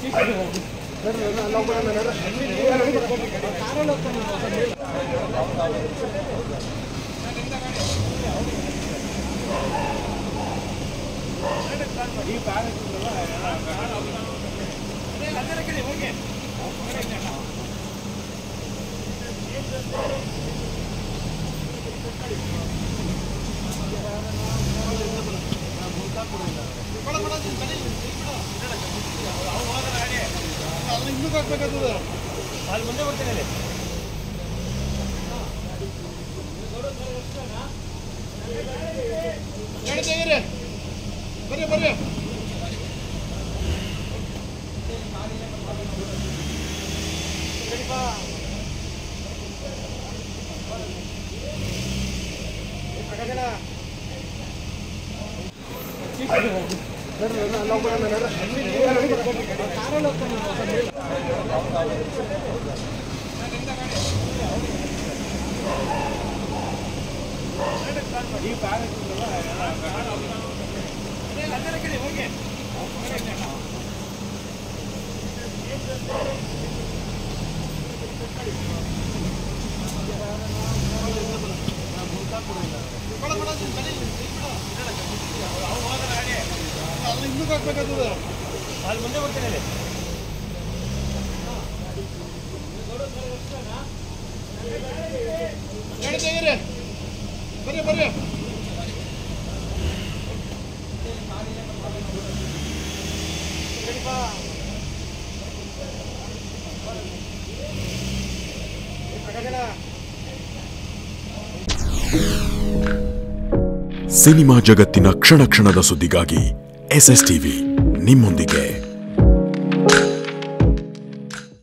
ಬರ್ರಿ ಬರ್ರಿ ಅಲ್ಲಿ ಇನ್ನೂ ಹಾಕ್ಬೇಕಾಗ್ತದ ಅಲ್ಲಿ ಮುಂದೆ ಬರ್ತೀನಿ ಗಾಡಿ ತೆಗೀರಿ ಬರ್ರಿ ಬರ್ರಿ ಸಿನಿಮಾ ಜಗತ್ತಿನ ಕ್ಷಣ ಕ್ಷಣದ ಸುದ್ದಿಗಾಗಿ ಎಸ್ ಎಸ್ ಟಿವಿ ನಿಮ್ಮೊಂದಿಗೆ